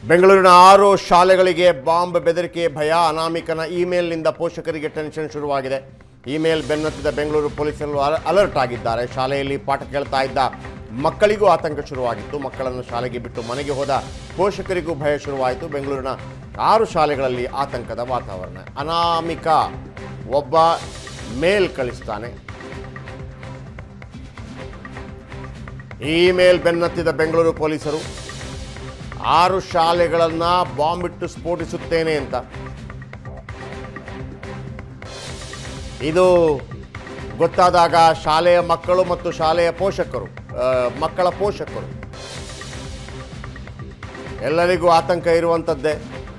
ಬೆಂಗಳೂರಿನ ಆರು ಶಾಲೆಗಳಿಗೆ ಬಾಂಬ್ ಬೆದರಿಕೆ ಭಯ ಅನಾಮಿಕನ ಇಮೇಲ್ನಿಂದ ಪೋಷಕರಿಗೆ ಟೆನ್ಷನ್ ಶುರುವಾಗಿದೆ ಇಮೇಲ್ ಬೆನ್ನತ್ತಿದ ಬೆಂಗಳೂರು ಪೊಲೀಸರು ಅಲ- ಅಲರ್ಟ್ ಆಗಿದ್ದಾರೆ ಶಾಲೆಯಲ್ಲಿ ಪಾಠ ಕೇಳ್ತಾ ಇದ್ದ ಮಕ್ಕಳಿಗೂ ಆತಂಕ ಶುರುವಾಗಿತ್ತು ಮಕ್ಕಳನ್ನು ಶಾಲೆಗೆ ಬಿಟ್ಟು ಮನೆಗೆ ಹೋದ ಪೋಷಕರಿಗೂ ಭಯ ಶುರುವಾಯಿತು ಬೆಂಗಳೂರಿನ ಆರು ಶಾಲೆಗಳಲ್ಲಿ ಆತಂಕದ ವಾತಾವರಣ ಅನಾಮಿಕ ಒಬ್ಬ ಮೇಲ್ ಕಳಿಸ್ತಾನೆ ಇಮೇಲ್ ಬೆನ್ನತ್ತಿದ ಬೆಂಗಳೂರು ಪೊಲೀಸರು ಆರು ಶಾಲೆಗಳನ್ನು ಬಾಂಬ್ ಇಟ್ಟು ಸ್ಫೋಟಿಸುತ್ತೇನೆ ಅಂತ ಇದು ಗೊತ್ತಾದಾಗ ಶಾಲೆಯ ಮಕ್ಕಳು ಮತ್ತು ಶಾಲೆಯ ಪೋಷಕರು ಆ, ಮಕ್ಕಳ ಪೋಷಕರು ಎಲ್ಲರಿಗೂ ಆತಂಕ ಇರುವಂಥದ್ದೇ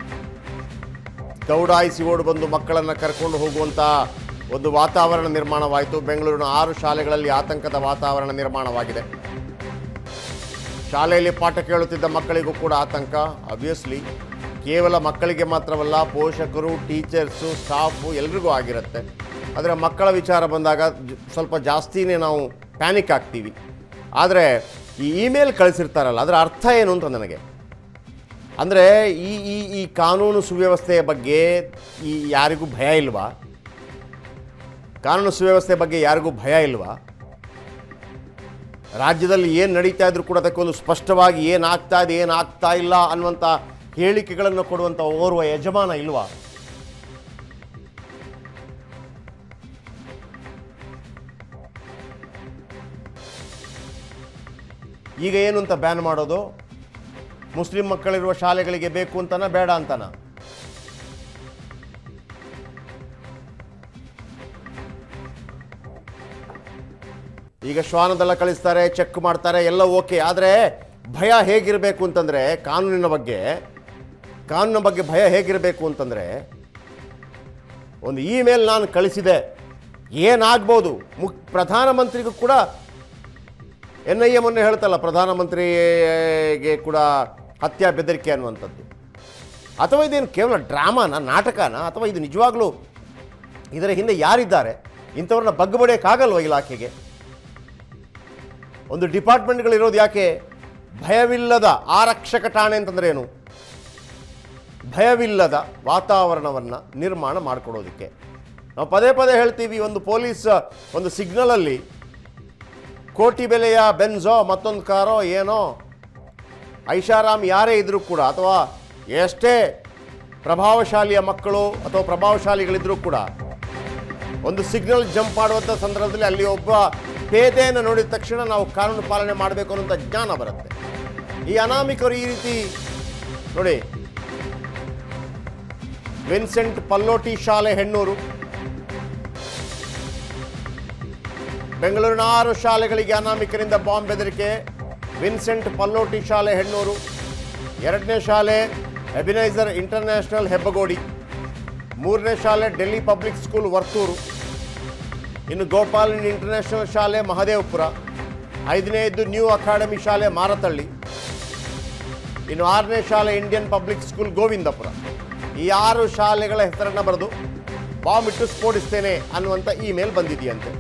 ದೌಡಾಯಿಸಿ ಓಡಿ ಬಂದು ಮಕ್ಕಳನ್ನು ಕರ್ಕೊಂಡು ಹೋಗುವಂಥ ಒಂದು ವಾತಾವರಣ ನಿರ್ಮಾಣವಾಯಿತು ಬೆಂಗಳೂರಿನ ಆರು ಶಾಲೆಗಳಲ್ಲಿ ಆತಂಕದ ವಾತಾವರಣ ನಿರ್ಮಾಣವಾಗಿದೆ ಶಾಲೆಯಲ್ಲಿ ಪಾಠ ಕೇಳುತ್ತಿದ್ದ ಮಕ್ಕಳಿಗೂ ಕೂಡ ಆತಂಕ ಅಬ್ವಿಯಸ್ಲಿ ಕೇವಲ ಮಕ್ಕಳಿಗೆ ಮಾತ್ರವಲ್ಲ ಪೋಷಕರು ಟೀಚರ್ಸು ಸ್ಟಾಫು ಎಲ್ರಿಗೂ ಆಗಿರುತ್ತೆ ಆದರೆ ಮಕ್ಕಳ ವಿಚಾರ ಬಂದಾಗ ಜ- ಸ್ವಲ್ಪ ಜಾಸ್ತಿನೇ ನಾವು ಪ್ಯಾನಿಕ್ ಆಗ್ತೀವಿ ಆದರೆ ಈ ಇಮೇಲ್ ಕಳಿಸಿರ್ತಾರಲ್ಲ ಅದರ ಅರ್ಥ ಏನು ಅಂತ ನನಗೆ ಅಂದರೆ ಈ ಈ ಈ ಕಾನೂನು ಸುವ್ಯವಸ್ಥೆಯ ಬಗ್ಗೆ ಈ ಯಾರಿಗೂ ಭಯ ಇಲ್ವಾ ಕಾನೂನು ಸುವ್ಯವಸ್ಥೆ ಬಗ್ಗೆ ಯಾರಿಗೂ ಭಯ ಇಲ್ವಾ ರಾಜ್ಯದಲ್ಲಿ ಏನು ನಡೀತಾ ಇದ್ರೂ ಕೂಡ ಅದಕ್ಕೊಂದು ಸ್ಪಷ್ಟವಾಗಿ ಏನಾಗ್ತಾ ಇದೆ ಏನಾಗ್ತಾ ಇಲ್ಲ ಅನ್ನುವಂಥ ಹೇಳಿಕೆಗಳನ್ನು ಕೊಡುವಂಥ ಓರ್ವ ಯಜಮಾನ ಇಲ್ವಾ ಈಗ ಏನು ಅಂತ ಬ್ಯಾನ್ ಮಾಡೋದು ಮುಸ್ಲಿಂ ಮಕ್ಕಳಿರುವ ಶಾಲೆಗಳಿಗೆ ಬೇಕು ಅಂತನ ಬೇಡ ಅಂತನ ಈಗ ಶ್ವಾನದೆಲ್ಲ ಕಳಿಸ್ತಾರೆ ಚೆಕ್ ಮಾಡ್ತಾರೆ ಎಲ್ಲ ಓಕೆ ಆದರೆ ಭಯ ಹೇಗಿರಬೇಕು ಅಂತಂದರೆ ಕಾನೂನಿನ ಬಗ್ಗೆ ಕಾನೂನಿನ ಬಗ್ಗೆ ಭಯ ಹೇಗಿರಬೇಕು ಅಂತಂದರೆ ಒಂದು ಇಮೇಲ್ ನಾನು ಕಳಿಸಿದೆ ಏನಾಗ್ಬೋದು ಮುಖ್ ಪ್ರಧಾನಮಂತ್ರಿಗೂ ಕೂಡ ಎನ್ ಐ ಎ ಮೊನ್ನೆ ಹೇಳ್ತಲ್ಲ ಪ್ರಧಾನಮಂತ್ರಿಗೆ ಕೂಡ ಹತ್ಯಾ ಬೆದರಿಕೆ ಅನ್ನುವಂಥದ್ದು ಅಥವಾ ಇದೇನು ಕೇವಲ ಡ್ರಾಮಾನ ನಾಟಕನ ಅಥವಾ ಇದು ನಿಜವಾಗ್ಲೂ ಇದರ ಹಿಂದೆ ಯಾರಿದ್ದಾರೆ ಇಂಥವ್ರನ್ನ ಬಗ್ಗಬಡಿಯೋಕ್ಕಾಗಲ್ವ ಇಲಾಖೆಗೆ ಒಂದು ಡಿಪಾರ್ಟ್ಮೆಂಟ್ಗಳಿರೋದು ಯಾಕೆ ಭಯವಿಲ್ಲದ ಆರಕ್ಷಕ ಠಾಣೆ ಅಂತಂದ್ರೆ ಏನು ಭಯವಿಲ್ಲದ ವಾತಾವರಣವನ್ನು ನಿರ್ಮಾಣ ಮಾಡಿಕೊಡೋದಕ್ಕೆ ನಾವು ಪದೇ ಪದೇ ಹೇಳ್ತೀವಿ ಒಂದು ಪೊಲೀಸ್ ಒಂದು ಸಿಗ್ನಲಲ್ಲಿ ಕೋಟಿ ಬೆಲೆಯ ಬೆನ್ಸೋ ಮತ್ತೊಂದು ಕಾರೋ ಏನೋ ಐಷಾರಾಮ್ ಯಾರೇ ಇದ್ದರೂ ಕೂಡ ಅಥವಾ ಎಷ್ಟೇ ಪ್ರಭಾವಶಾಲಿಯ ಮಕ್ಕಳು ಅಥವಾ ಪ್ರಭಾವಶಾಲಿಗಳಿದ್ದರೂ ಕೂಡ ಒಂದು ಸಿಗ್ನಲ್ ಜಂಪ್ ಮಾಡುವಂಥ ಸಂದರ್ಭದಲ್ಲಿ ಅಲ್ಲಿ ಒಬ್ಬ ಪೇದೆಯನ್ನು ನೋಡಿದ ತಕ್ಷಣ ನಾವು ಕಾನೂನು ಪಾಲನೆ ಮಾಡಬೇಕು ಅನ್ನೋಂಥ ಜ್ಞಾನ ಬರುತ್ತೆ ಈ ಅನಾಮಿಕರು ಈ ರೀತಿ ನೋಡಿ ವಿನ್ಸೆಂಟ್ ಪಲ್ಲೋಟಿ ಶಾಲೆ ಹೆಣ್ಣೂರು ಬೆಂಗಳೂರಿನ ಆರು ಶಾಲೆಗಳಿಗೆ ಅನಾಮಿಕರಿಂದ ಬಾಂಬ್ ಬೆದರಿಕೆ ವಿನ್ಸೆಂಟ್ ಪಲ್ಲೋಟಿ ಶಾಲೆ ಹೆಣ್ಣೂರು ಎರಡನೇ ಶಾಲೆ ಎಬಿನೈಸರ್ ಇಂಟರ್ನ್ಯಾಷನಲ್ ಹೆಬ್ಬಗೋಡಿ ಮೂರನೇ ಶಾಲೆ ಡೆಲ್ಲಿ ಪಬ್ಲಿಕ್ ಸ್ಕೂಲ್ ವರ್ತೂರು ಇನ್ನು ಗೋಪಾಲನ್ ಇಂಟರ್ನ್ಯಾಷನಲ್ ಶಾಲೆ ಮಹದೇವಪುರ ಐದನೇದು ನ್ಯೂ ಅಕಾಡೆಮಿ ಶಾಲೆ ಮಾರತಳ್ಳಿ ಇನ್ನು ಆರನೇ ಶಾಲೆ ಇಂಡಿಯನ್ ಪಬ್ಲಿಕ್ ಸ್ಕೂಲ್ ಗೋವಿಂದಪುರ ಈ ಆರು ಶಾಲೆಗಳ ಹೆಸರನ್ನು ಬರೆದು ಬಾಂಬ್ ಇಟ್ಟು ಸ್ಫೋಟಿಸ್ತೇನೆ ಅನ್ನುವಂಥ ಇಮೇಲ್ ಬಂದಿದೆಯಂತೆ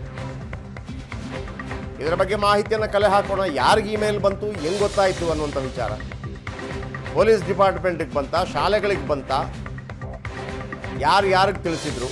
ಇದರ ಬಗ್ಗೆ ಮಾಹಿತಿಯನ್ನು ಕಲೆ ಹಾಕೋಣ ಯಾರಿಗೆ ಇಮೇಲ್ ಬಂತು ಹೆಂಗ್ ಗೊತ್ತಾಯಿತು ಅನ್ನುವಂಥ ವಿಚಾರ ಪೊಲೀಸ್ ಡಿಪಾರ್ಟ್ಮೆಂಟಿಗೆ ಬಂತ ಶಾಲೆಗಳಿಗೆ ಬಂತ ಯಾರು ಯಾರಿಗೆ ತಿಳಿಸಿದ್ರು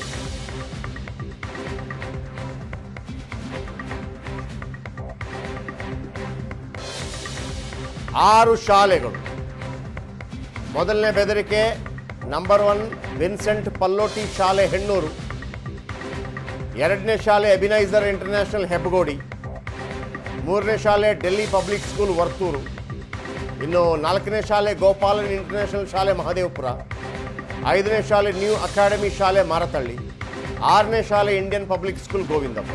ಆರು ಶಾಲೆಗಳು ಮೊದಲನೇ ಬೆದರಿಕೆ ನಂಬರ್ ಒನ್ ವಿನ್ಸೆಂಟ್ ಪಲ್ಲೋಟಿ ಶಾಲೆ ಹೆಣ್ಣೂರು ಎರಡನೇ ಶಾಲೆ ಎಬಿನೈಸರ್ ಇಂಟರ್ನ್ಯಾಷನಲ್ ಹೆಬ್ಬಗೋಡಿ ಮೂರನೇ ಶಾಲೆ ಡೆಲ್ಲಿ ಪಬ್ಲಿಕ್ ಸ್ಕೂಲ್ ವರ್ತೂರು ಇನ್ನು ನಾಲ್ಕನೇ ಶಾಲೆ ಗೋಪಾಲನ್ ಇಂಟರ್ನ್ಯಾಷನಲ್ ಶಾಲೆ ಮಹದೇವಪುರ ಐದನೇ ಶಾಲೆ ನ್ಯೂ ಅಕಾಡೆಮಿ ಶಾಲೆ ಮಾರತಳ್ಳಿ ಆರನೇ ಶಾಲೆ ಇಂಡಿಯನ್ ಪಬ್ಲಿಕ್ ಸ್ಕೂಲ್ ಗೋವಿಂದಪುರ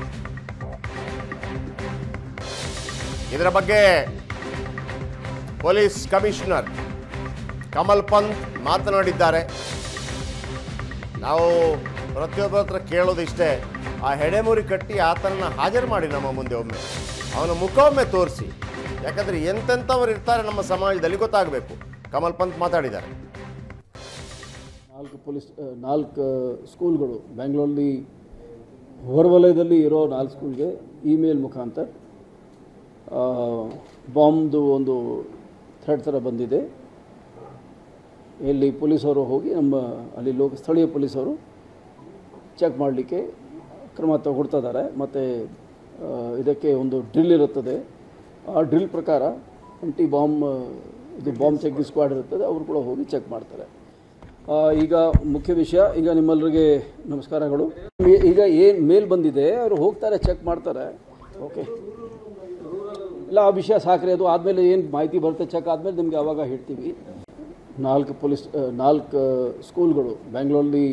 ಇದರ ಬಗ್ಗೆ ಪೊಲೀಸ್ ಕಮಿಷನರ್ ಕಮಲ್ ಪಂತ್ ಮಾತನಾಡಿದ್ದಾರೆ ನಾವು ಪ್ರತಿಯೊಬ್ಬರ ಹತ್ರ ಕೇಳೋದು ಇಷ್ಟೇ ಆ ಹೆಡೆಮುರಿ ಕಟ್ಟಿ ಆತನನ್ನ ಹಾಜರು ಮಾಡಿ ನಮ್ಮ ಮುಂದೆ ಒಮ್ಮೆ ಅವನ ಮುಖ ಒಮ್ಮೆ ತೋರಿಸಿ ಯಾಕಂದರೆ ಎಂತೆಂಥವ್ರು ಇರ್ತಾರೆ ನಮ್ಮ ಸಮಾಜದಲ್ಲಿ ಗೊತ್ತಾಗಬೇಕು ಕಮಲ್ ಪಂತ್ ಮಾತಾಡಿದ್ದಾರೆ ನಾಲ್ಕು ಪೊಲೀಸ್ ಆ, ನಾಲ್ಕು ಸ್ಕೂಲ್ಗಳು ಬ್ಯಾಂಗ್ಳೂರಲ್ಲಿ ಹೊರವಲಯದಲ್ಲಿ ಇರೋ ನಾಲ್ಕು ಸ್ಕೂಲ್ಗೆ ಇಮೇಲ್ ಮುಖಾಂತರ ಬಾಂಬ್ದು ಒಂದು ಥ್ರೆಡ್ ಥರ ಬಂದಿದೆ ಇಲ್ಲಿ ಪೊಲೀಸವರು ಹೋಗಿ ನಮ್ಮ ಅಲ್ಲಿ ಲೋಕ ಸ್ಥಳೀಯ ಪೊಲೀಸರು ಚೆಕ್ ಮಾಡಲಿಕ್ಕೆ ಕ್ರಮ ತಗೊಳ್ತಾ ಇದ್ದಾರೆ ಮತ್ತು ಇದಕ್ಕೆ ಒಂದು ಡ್ರಿಲ್ ಇರುತ್ತದೆ ಆ ಡ್ರಿಲ್ ಪ್ರಕಾರ ಆಂಟಿ ಬಾಂಬ್ ಇದು ಬಾಂಬ್ ಚೆಕಿಂಗ್ ಸ್ಕ್ವಾಡ್ ಇರುತ್ತದೆ ಅವರು ಕೂಡ ಹೋಗಿ ಚೆಕ್ ಮಾಡ್ತಾರೆ ಆ, ಈಗ ಮುಖ್ಯ ವಿಷಯ ಈಗ ನಿಮ್ಮೆಲ್ಲರಿಗೆ ನಮಸ್ಕಾರಗಳು ಈ- ಈಗ ಏನು ಮೇಲ್ ಬಂದಿದೆ ಅವರು ಹೋಗ್ತಾರೆ ಚೆಕ್ ಮಾಡ್ತಾರೆ ಓಕೆ ಇಲ್ಲ ಆ ವಿಷಯ ಸಾಕ್ರಿ ಅದು ಆದಮೇಲೆ ಏನು ಮಾಹಿತಿ ಬರುತ್ತೆ ಚೆಕ್ ಆದಮೇಲೆ ನಿಮಗೆ ಆವಾಗ ಹೇಳ್ತೀವಿ ನಾಲ್ಕು ಪೊಲೀಸ್ ಆ, ನಾಲ್ಕು ಸ್ಕೂಲ್ಗಳು ಬ್ಯಾಂಗ್ಳೂರಲ್ಲಿ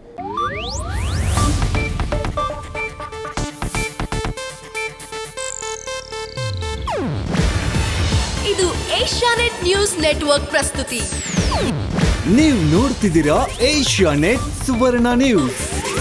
ಇದು ಏಷ್ಯಾನೆಟ್ ನ್ಯೂಸ್ ನೆಟ್ವರ್ಕ್ ಪ್ರಸ್ತುತಿ ನೀವು ನೋಡ್ತಿದ್ದೀರಾ ಏಷ್ಯಾ ನೆಟ್ ಸುವರ್ಣ ನ್ಯೂಸ್